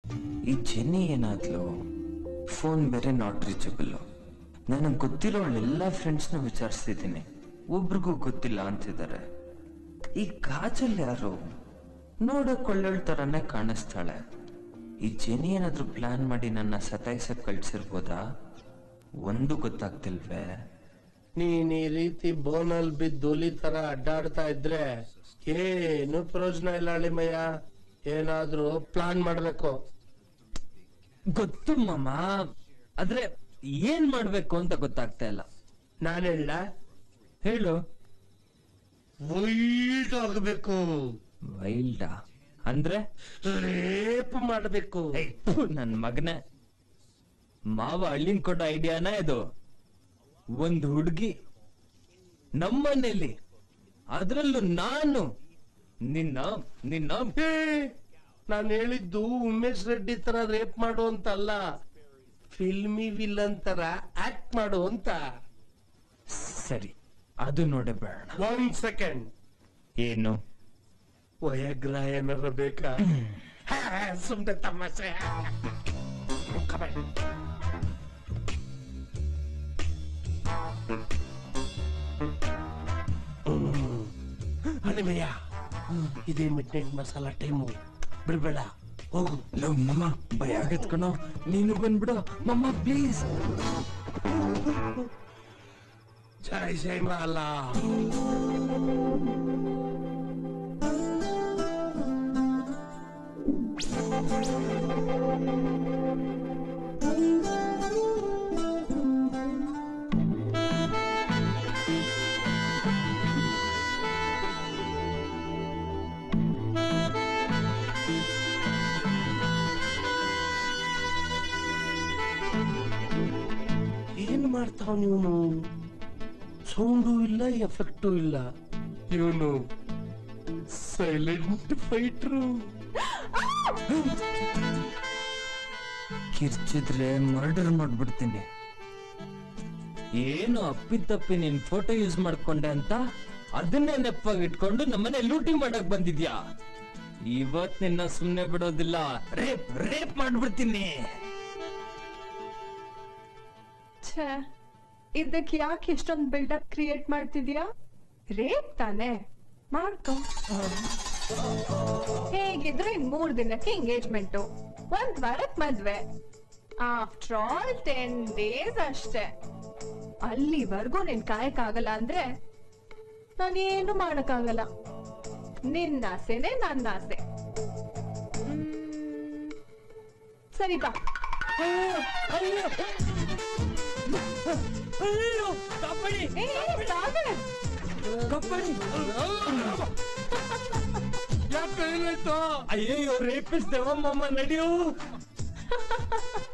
ಈ ಜೆನ್ನಿ ಏನಾದ್ಲು ಫೋನ್ ಬೇರೆ ನಾಟ್ ರೀಚಬಲ್ ನನಗೆ ಗೊತ್ತಿರೋ ಎಲ್ಲ ಫ್ರೆಂಡ್ಸ್ನ ವಿಚಾರಿಸ್ತಿದ್ದೀನಿ ಒಬ್ರಿಗೂ ಗೊತ್ತಿಲ್ಲ ಅಂತಿದ್ದಾರೆ ಈ ಕಾಜಲ್ ಯಾರು ನೋಡಕ್ ಒಳ್ಳೆಳ್ ತರನೇ ಕಾಣಿಸ್ತಾಳೆ ಈ ಜೆನಿ ಏನಾದ್ರೂ ಪ್ಲಾನ್ ಮಾಡಿ ನನ್ನ ಸತಾಯಿಸಕ್ ಕಳ್ಸಿರ್ಬೋದಾ ಒಂದು ಗೊತ್ತಾಗ್ತಿಲ್ವೇ ನೀನ್ ಈ ರೀತಿ ಬೋನಲ್ ಬಿದ್ದು ಹುಲಿ ತರ ಅಡ್ಡಾಡ್ತಾ ಇದ್ರೆ ಏನು ಪ್ರಯೋಜನ ಇಲ್ಲ ಅಳಿಮಯ್ಯ ಏನಾದ್ರೂ ಪ್ಲಾನ್ ಮಾಡ್ಬೇಕು ಗೊತ್ತು ಮಾಮ ಆದ್ರೆ ಏನ್ ಮಾಡ್ಬೇಕು ಅಂತ ಗೊತ್ತಾಗ್ತಾ ಇಲ್ಲ ನಾನ್ ಹೇಳ ಹೇಳು ವೈಲ್ಡ್ ಆಗ್ಬೇಕು ವೈಲ್ಡಾ ಅಂದ್ರೆ ರೇಪ್ ಮಾಡ್ಬೇಕು ಥು, ನನ್ ಮಗನೇ ಮಾವ ಹಳ್ಳಿನ್ ಕೊಡೋ ಐಡಿಯಾನ ಇದು ಒಂದ್ ಹುಡುಗಿ ನಮ್ಮನೇಲಿ ಅದ್ರಲ್ಲೂ ನಾನು ನಿನ್ನ ನಿನ್ನ ಏ, ನಾನ್ ಹೇಳಿದ್ದು ಉಮೇಶ್ ರೆಡ್ಡಿ ತರ ರೇಪ್ ಮಾಡು ಅಂತ ಅಲ್ಲ ಫಿಲ್ಮಿ ವಿಲನ್ ತರ ಆಕ್ಟ್ ಮಾಡು ಅಂತ ಸರಿ ಅದು ನೋಡೇ ಬೇಡ ಒಂದ್ ಸೆಕೆಂಡ್ ಏನು ವಯಗ್ರ ಏನಾರ ಬೇಕಾ ಸುಮ್ನೆ ತಮಾಷೆ Come on. ಹ್ಮ್. ಅಣಿಮಯ್ಯ ಇದೇ ಮಿಡ್ ನೈಟ್ ಮಸಾಲಾ ಟೈಮು ಬಿಡ್ಬೇಡ ಹೋಗು ಲವ್ ಮಮ್ಮ ಭಯ ಆಗತ್ಕಣೋ ನೀನು ಬಂದ್ಬಿಡು ಮಮ್ಮ ಪ್ಲೀಸ್ ಜೈ ಜೈ ಮಾಲಾ ಏನ್ ಮಾಡ್ತಾವ ನೀವನು ಸೌಂಡು ಇಲ್ಲ ಎಫೆಕ್ಟು ಇಲ್ಲ ಇವನು ಸೈಲೆಂಟ್ ಫೈಟ್ರು ಕಿರ್ಚಿದ್ರೆ ಮರ್ಡರ್ ಮಾಡ್ಬಿಡ್ತೀನಿ ಏನು ಅಪ್ಪಿತಪ್ಪಿ ನಿನ್ ಫೋಟೋ ಯೂಸ್ ಮಾಡ್ಕೊಂಡೆ ಅಂತ ಅದನ್ನೇ ನೆಪ್ಪಾಗಿ ಇಟ್ಕೊಂಡು ನಮ್ಮನೆ ಲೂಟಿ ಮಾಡಕ್ ಬಂದಿದ್ಯಾ ಇವತ್ ನಿನ್ನ ಸುಮ್ನೆ ಬಿಡೋದಿಲ್ಲ ರೇಪ್ ರೇಪ್ ಮಾಡ್ಬಿಡ್ತೀನಿ ಛೇ ಇದಕ್ಕೆ ಯಾಕೆ ಇಷ್ಟೊಂದು ಬಿಲ್ಡಪ್ ಕ್ರಿಯೇಟ್ ಮಾಡ್ತಿದ್ಯಾ ರೇಪ್ ತಾನೆ ಮಾಡ್ಕೊ ಹೇಗಿದ್ರು ಇನ್ ಮೂರ್ ದಿನಕ್ಕೆ ಎಂಗೇಜ್ಮೆಂಟ್ ಒಂದ್ ವಾರಕ್ ಮದ್ವೆ ಆಫ್ಟರ್ ಆಲ್ ಟೆನ್ ಡೇಸ್ ಅಷ್ಟೇ ಅಲ್ಲಿವರೆಗೂ ನಿನ್ ಕಾಯಕ್ಕಾಗಲ್ಲ ಅಂದ್ರೆ ನಾನೇನು ಮಾಡಕ್ಕಾಗಲ್ಲ ನಿನ್ನ ಆಸೆನೆ ನನ್ನ ಆಸೆ ಹ್ಮ್. ಸರಿ ಬಾ ಏ, ಏ, ಸಾಗರ್. ಯಾಕೆ ಏನಾಯ್ತು ಅಯ್ಯೋ ರೇಪಿಸ್ ದೇವಮ್ಮ ನಡೆಯೋ